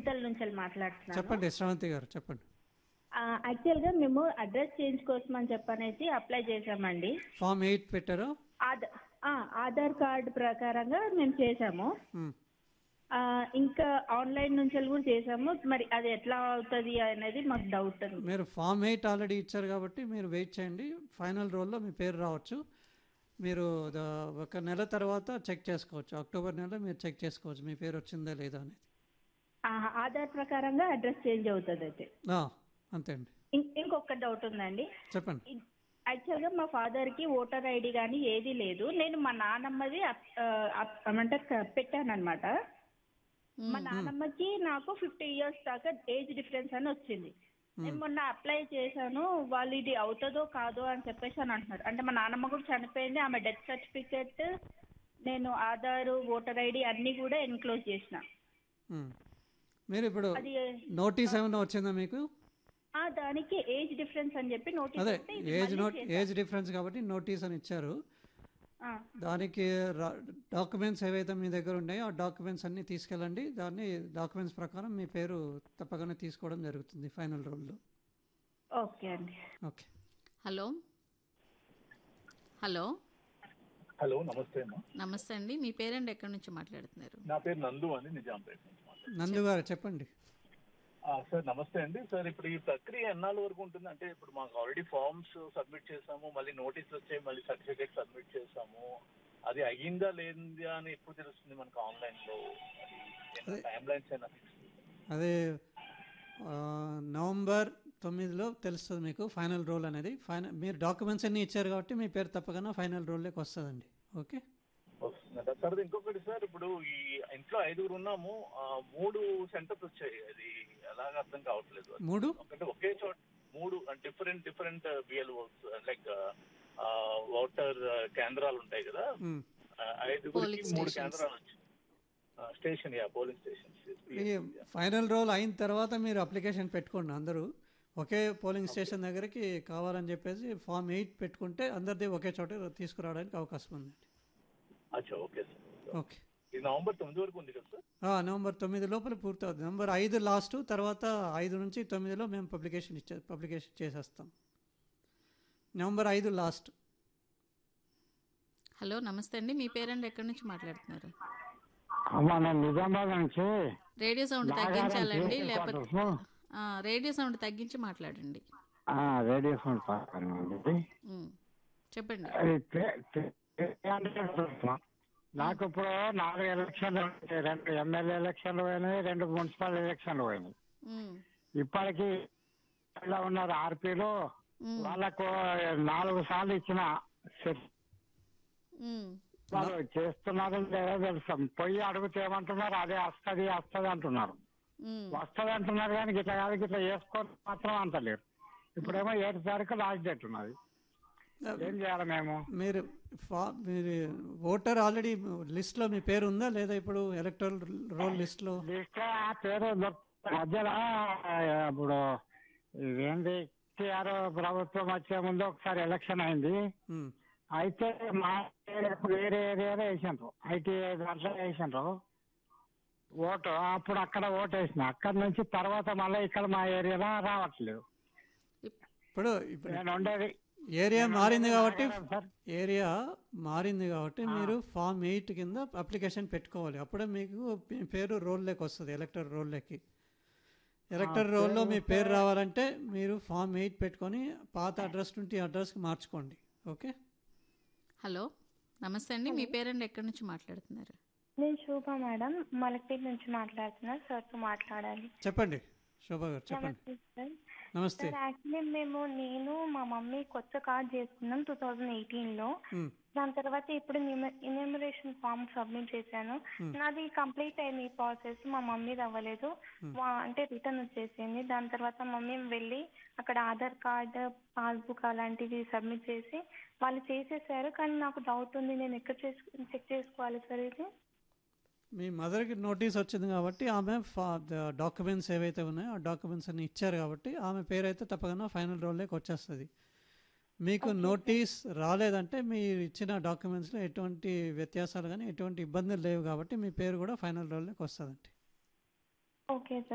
చింతల నుంచి మాట్లాడుతున్నాను చెప్పండి శ్రవంతి గారు చెప్పండి ఆ, యాక్చువల్గా మేము అడ్రస్ చేంజ్ కోసం అని చెప్పనేసి అప్లై చేసామండి ఫామ్ ఎయిట్ పెట్టారు ఆధార్ ఆ, ఆధార్ కార్డు ప్రకారంగా మేము చేసాము మ్. ఆ, ఇంకా ఆన్లైన్ నుంచి కూడా చేసాము మరి అది ఎట్లా అవుతుంది అనేది మాకు డౌట్ ఉంది మీరు ఫామ్ ఎయిట్ ఆల్రెడీ ఇచ్చారు కాబట్టి మీరు వెయిట్ చేయండి ఫైనల్ రోల్లో మీ పేరు రావచ్చు మీరు ద- ఒక నెల తర్వాత చెక్ చేసుకోవచ్చు అక్టోబర్ నెల మీరు చెక్ చేసుకోవచ్చు మీ పేరు వచ్చిందా లేదా అనేది ఆ, ఆధార్ ప్రకారంగా అడ్రస్ చేంజ్ అవుతుంది అయితే ఆ, అంతే అండి ఇం- ఇంకొక డౌట్ ఉందండి చెప్పండి ఇ- యాక్చువల్గా మా ఫాదర్కి ఓటర్ ఐడి కానీ ఏది లేదు నేను మా నానమ్మది అప్- ఆ, అప్- ఏమంటారు పెట్టాను అనమాట మా నానమ్మకి నాకు ఫిఫ్టీ ఇయర్స్ దాకా ఏజ్ డిఫరెన్స్ అని వచ్చింది నేను మొన్న అప్లై చేశాను వాళ్ళు ఇది అవుతుందో కాదో అని చెప్పేసి అని అంటున్నారు అంటే మా నానమ్మ కూడా చనిపోయింది ఆమె డెత్ సర్టిఫికేట్ నేను ఆధార్ ఓటర్ ఐడి అన్నీ కూడా ఎన్క్లోజ్ చేసిన మ్. మీరు ఇప్పుడు అది నోటీస్ ఏమైనా వచ్చిందా మీకు ఆ దానికి ఏజ్ డిఫరెన్స్ అని చెప్పి నోటీస్ అదే వస్తే ఇది ఏజ్ మళ్ళీ నోట్ చేశాను. ఏజ్ డిఫరెన్స్ కాబట్టి నోటీస్ అని ఇచ్చారు ఆ, దానికి డాక్యుమెంట్స్ ఏవైతే మీ దగ్గర ఉన్నాయో ఆ డాక్యుమెంట్స్ అన్నీ తీసుకెళ్ళండి దాన్ని డాక్యుమెంట్స్ ప్రకారం మీ పేరు తప్పకుండా తీసుకోవడం జరుగుతుంది ఫైనల్ రోల్లో ఓకే అండి ఓకే హలో హలో హలో నమస్తే అమ్మా నమస్తే అండి మీ పేరెంట్ ఎక్కడి నుంచి మాట్లాడుతున్నారు నా పేరు నందు అండి నిజాంపేట నుంచి మాట్లాడుతున్నాను. నందు గారు చెప్పండి ఆ, సార్ నమస్తే అండి సార్ ఇప్పుడు ఈ ప్రక్రియ ఎన్నాళ్ళ వరకు ఉంటుంది అంటే ఇప్పుడు మాకు ఆల్రెడీ ఫార్మ్స్ సబ్మిట్ చేసాము మళ్ళీ నోటీసులు వచ్చాయి మళ్ళీ సర్టిఫికేట్ సబ్మిట్ చేసాము అది అయ్యిందా లేదా అని ఎప్పుడు తెలుస్తుంది మనకు ఆన్లైన్ లో టైం లైన్స్ అయినా fix? అదే ఆ, నవంబర్ తొమ్మిదిలో తెలుస్తుంది మీకు ఫైనల్ రోల్ అనేది ఫైనల్ మీరు డాక్యుమెంట్స్ అన్నీ ఇచ్చారు కాబట్టి మీ పేరు తప్పకుండా ఫైనల్ రోల్లోకి వస్తుందండి ఓకే వస్తుందా సార్ అది ఇంకొకటి సార్ ఇప్పుడు ఈ ఇంట్లో ఐదుగురు ఉన్నాము ఆ, మూడు సెంటర్స్ వచ్చాయి అది ఎలాగ అర్థం కావట్లేదు అది. మూడు ఒకటి ఒకే చోట మూడు different different BLOs like voter కేంద్రాలు ఉంటాయి కదా మ్. ఆ, ఐదుగురికి Polling మూడు stations. కేంద్రాలు వచ్చాయి స్టేషన్ యా పోలింగ్ స్టేషన్స్ ఈ ఫైనల్ రోల్ అయిన తర్వాత మీరు అప్లికేషన్ పెట్టుకోండి అందరూ ఒకే పోలింగ్ స్టేషన్ దగ్గరికి కావాలని చెప్పేసి ఫామ్ ఎయిట్ పెట్టుకుంటే అందరిది ఒకే చోట తీసుకురావడానికి అవకాశం ఉందండి అచ్చా ఓకే సార్ ఓకే ఇది నవంబర్ తొమ్మిది వరకు ఉంది కదా సార్ ఆ, నవంబర్ తొమ్మిది లోపల పూర్తవుతుంది నవంబర్ ఐదు లాస్ట్ తర్వాత ఐదు నుంచి తొమ్మిదిలో మేము పబ్లికేషన్ ఇచ్చే పబ్లికేషన్ చేసేస్తాం నవంబర్ ఐదు లాస్ట్ హలో నమస్తే అండి మీ పేరెంట్ ఎక్కడి నుంచి మాట్లాడుతున్నారు అమ్మా నేను నిజామాబాద్ నుంచి రేడియో సౌండ్ నాగారం తగ్గించాలండి చేసే లేకపోతే క్వార్టర్స్. ఆ, రేడియో సౌండ్ తగ్గించి మాట్లాడండి ఆ, రేడియో ఫోన్ పక్కన ఉంది. ఉమ్, చెప్పండి అది తే- తే- తే- అంటే చూస్తున్నా. నాకు ఇప్పుడు నాలుగు ఎలక్షన్లు ఉంటాయి. రెండు ఎమ్మెల్యే ఎలక్షన్లు పోయినాయి రెండు మున్సిపల్ ఎలక్షన్లు పోయినాయి ఉమ్, ఇప్పటికి ఇలా ఉన్నారు ఆర్పీలు ఉమ్, వాళ్ళకు నాలుగు సార్లు ఇచ్చిన సెట్ ఉమ్, వాళ్ళు చేస్తున్నారు లేదో తెలుస్తాం పొయ్యి అడిగితే ఏమంటున్నారు అదే వస్తది వస్తది అంటున్నారు ఉమ్. వస్తది అంటున్నారు కానీ గిట్లా కాదు గిట్లా చేసుకోవడం మాత్రం అంటలేరు ఇప్పుడేమో ఏడు తారీఖు లాస్ట్ డేట్ ఉన్నది ఏం చేయాలి మేము మీరు ఫా మీరు ఓటర్ ఆల్రెడీ లిస్ట్లో మీ పేరు ఉందా లేదా ఇప్పుడు ఎలక్టరల్ రోల్ లిస్ట్లో లిస్ట్ ఆ పేరు దొరుకుతుంది. మధ్యలో ఇప్పుడు ఇదేంటి కేఆర్ ప్రభుత్వం వచ్చే ముందు ఒకసారి ఎలక్షన్ అయింది మ్. అయితే మా ఏరియాకు వేరే ఏరియాలో వేసిండ్రు ఐటీ దాంట్లో వేసిండ్రు ఓటు అప్పుడు అక్కడ ఓటు వేసిన అక్కడ నుంచి తర్వాత మళ్ళీ ఇక్కడ మా ఏరియాలో రావట్లేదు ఇప్పుడు ఇప్పుడు నేను ఉండేది ఏరియా మారింది కాబట్టి సార్ ఏరియా మారింది కాబట్టి మీరు ఫామ్ ఎయిట్ కింద అప్లికేషన్ పెట్టుకోవాలి అప్పుడే మీకు మీ పేరు రోల్లోకి వస్తుంది ఎలక్టర్ రోల్లోకి ఎలక్టర్ రోల్లో మీ పేరు రావాలంటే మీరు ఫామ్ ఎయిట్ పెట్టుకొని పాత అడ్రస్ నుండి అడ్రస్కి మార్చుకోండి ఓకే హలో నమస్తే అండి మీ పేరెంట్ ఎక్కడి నుంచి మాట్లాడుతున్నారు నేను శోభ మేడం మలక్పేట నుంచి మాట్లాడుతున్నా సార్తో మాట్లాడాలి చెప్పండి శోభా గారు చెప్పండి నమస్తే సార్ నమస్తే సార్ యాక్చువల్లీ మేము నేను మా మమ్మీ కొత్త కార్డ్ చేసుకున్నాం టూ థౌజండ్ ఎయిటీన్లో మ్. దాని తర్వాత ఇప్పుడు ఇన్యూమరేషన్ ఫామ్ సబ్మిట్ చేశాను నాది కంప్లీట్ అయింది ఈ ప్రాసెస్ మా మమ్మీది అవ్వలేదు వా- అంటే రిటర్న్ వచ్చేసింది దాని తర్వాత మమ్మీ వెళ్ళి అక్కడ ఆధార్ కార్డ్ పాస్బుక్ అలాంటివి సబ్మిట్ చేసి వాళ్ళు చేసేసారు కానీ నాకు డౌట్ ఉంది నేను ఎక్కడ చెక్ చేసుకోవాలి సార్ ఇది మీ మదర్కి నోటీస్ వచ్చింది కాబట్టి ఆమె డాక్యుమెంట్స్ ఏవైతే ఉన్నాయో ఆ డాక్యుమెంట్స్ అన్ని ఇచ్చారు కాబట్టి ఆమె పేరు అయితే తప్పకుండా ఫైనల్ రోల్లోకి వచ్చేస్తుంది మీకు నోటీస్ రాలేదంటే మీరు ఇచ్చిన డాక్యుమెంట్స్లో ఎటువంటి వ్యత్యాసాలు కానీ ఎటువంటి ఇబ్బందులు లేవు కాబట్టి మీ పేరు కూడా ఫైనల్ రోల్లోకి వస్తుందండి ఓకే సార్